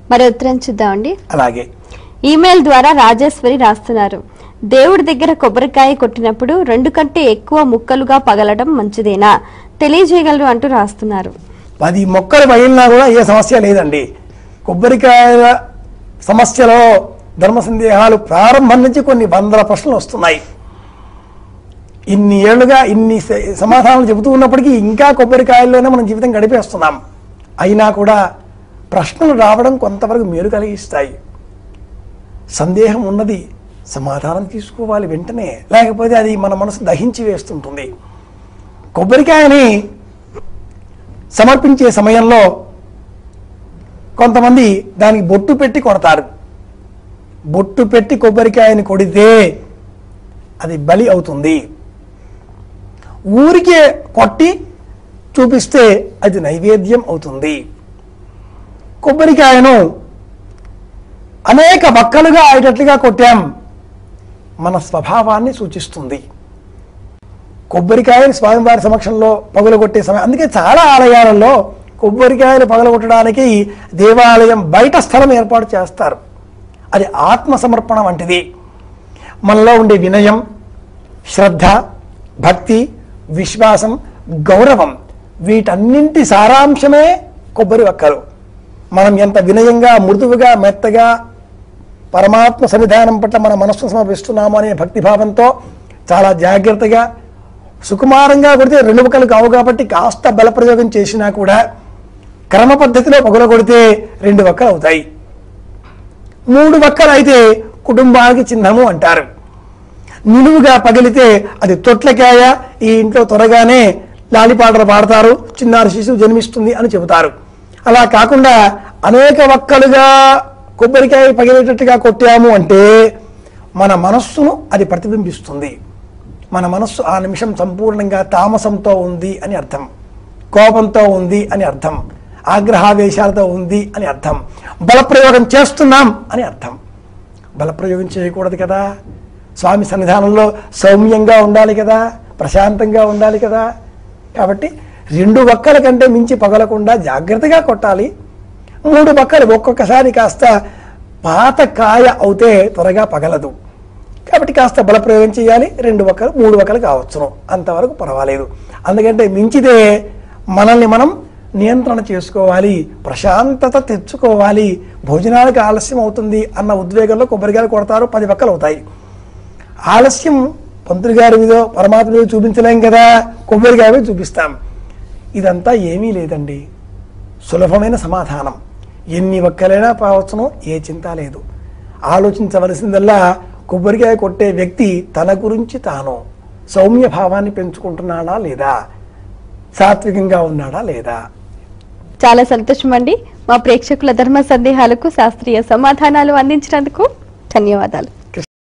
మరి ఉత్తరం చూద్దామండి అలాగే ఈమెయిల్ ద్వారా రాజేశ్వరి రాస్తున్నారు దేవుడి దగ్గర కొబ్బరికాయ కొట్టినప్పుడు రెండు కంటే ఎక్కువ ముక్కలుగా పగలడం మంచిదేనా తెలియజేయగలరు అంటూ రాస్తున్నారు పది మొక్కలు పగిలినా కూడా ఏ సమస్య లేదండి కొబ్బరికాయల సమస్యలో ధర్మ సందేహాలు ప్రారంభం నుంచి కొన్ని వందల ప్రశ్నలు వస్తున్నాయి ఇన్ని ఏళ్లుగా ఇన్ని స- సమాధానాలు చెబుతూ ఉన్నప్పటికీ ఇంకా కొబ్బరికాయల్లోనే మనం జీవితం గడిపేస్తున్నాం అయినా కూడా ప్రశ్నలు రావడం కొంతవరకు మేలు కలిగిస్తాయి సందేహం ఉన్నది సమాధానం తీసుకోవాలి వెంటనే లేకపోతే అది మన మనసు దహించి వేస్తుంటుంది కొబ్బరికాయని సమర్పించే సమయంలో కొంతమంది దానికి బొట్టు పెట్టి కొడతారు బొట్టు పెట్టి కొబ్బరికాయని కొడితే అది బలి అవుతుంది ఊరికే కొట్టి చూపిస్తే అది నైవేద్యం అవుతుంది కొబ్బరికాయను అనేక వక్కలుగా అయ్యేటట్లుగా కొట్టాం మన స్వభావాన్ని సూచిస్తుంది కొబ్బరికాయలు స్వామివారి సమక్షంలో పగులగొట్టే సమయం అందుకే చాలా ఆలయాలలో కొబ్బరికాయలు పగలగొట్టడానికి దేవాలయం బయట స్థలం ఏర్పాటు చేస్తారు అది ఆత్మ సమర్పణ వంటిది మనలో ఉండే వినయం శ్రద్ధ భక్తి విశ్వాసం గౌరవం వీటన్నింటి సారాంశమే కొబ్బరి వక్కలు మనం ఎంత వినయంగా మృదువుగా మెత్తగా పరమాత్మ సన్నిధానం పట్ల మన మనస్సును సమర్పిస్తున్నాము అనే భక్తిభావంతో చాలా జాగ్రత్తగా సుకుమారంగా కొడితే రెండు ముక్కలు కావు కాబట్టి కాస్త బలప్రయోగం చేసినా కూడా క్రమ పద్ధతిలో పొగల కొడితే రెండు వక్కలు అవుతాయి మూడు వక్కలు అయితే కుటుంబానికి చిహ్నము అంటారు నిలువుగా పగిలితే అది తొట్లకాయ ఈ ఇంట్లో త్వరగానే లాలిపాటలు పాడతారు చిన్నారి శిశువు జన్మిస్తుంది అని చెబుతారు అలా కాకుండా అనేక వక్కలుగా కొబ్బరికాయ పగిలేటట్టుగా కొట్టాము అంటే మన మనస్సును అది ప్రతిబింబిస్తుంది మన మనస్సు ఆ నిమిషం సంపూర్ణంగా తామసంతో ఉంది అని అర్థం కోపంతో ఉంది అని అర్థం ఆగ్రహావేశాలతో ఉంది అని అర్థం బలప్రయోగం చేస్తున్నాం అని అర్థం బలప్రయోగం చేయకూడదు కదా స్వామి సన్నిధానంలో సౌమ్యంగా ఉండాలి కదా ప్రశాంతంగా ఉండాలి కదా కాబట్టి రెండు వక్కల కంటే మించి పగలకుండా జాగ్రత్తగా కొట్టాలి మూడు వక్కలు ఒక్కొక్కసారి కాస్త పాత కాయ అవుతే త్వరగా పగలదు కాబట్టి కాస్త బలప్రయోగం చేయాలి రెండు వక్కలు మూడు వక్కలు కావచ్చును అంతవరకు పర్వాలేదు అందుకంటే మించితే మనల్ని మనం నియంత్రణ చేసుకోవాలి ప్రశాంతత తెచ్చుకోవాలి భోజనానికి ఆలస్యం అవుతుంది అన్న ఉద్వేగంలో కొబ్బరికాయలు కొడతారు పది వక్కలు అవుతాయి ఆలస్యం పంతులు గారి మీదో పరమాత్మ మీద చూపించలేం కదా కొబ్బరికాయ మీద చూపిస్తాం ఇదంతా ఏమీ లేదండి సులభమైన సమాధానం ఎన్ని ఒక్కలైనా పావచ్చునో ఏ చింత లేదు ఆలోచించవలసిందల్లా కొబ్బరికాయ కొట్టే వ్యక్తి తన గురించి తాను సౌమ్య భావాన్ని పెంచుకుంటున్నాడా లేదా సాత్వికంగా ఉన్నాడా లేదా చాలా సంతోషం అండి మా ప్రేక్షకుల ధర్మ సందేహాలకు శాస్త్రీయ సమాధానాలు అందించినందుకు ధన్యవాదాలు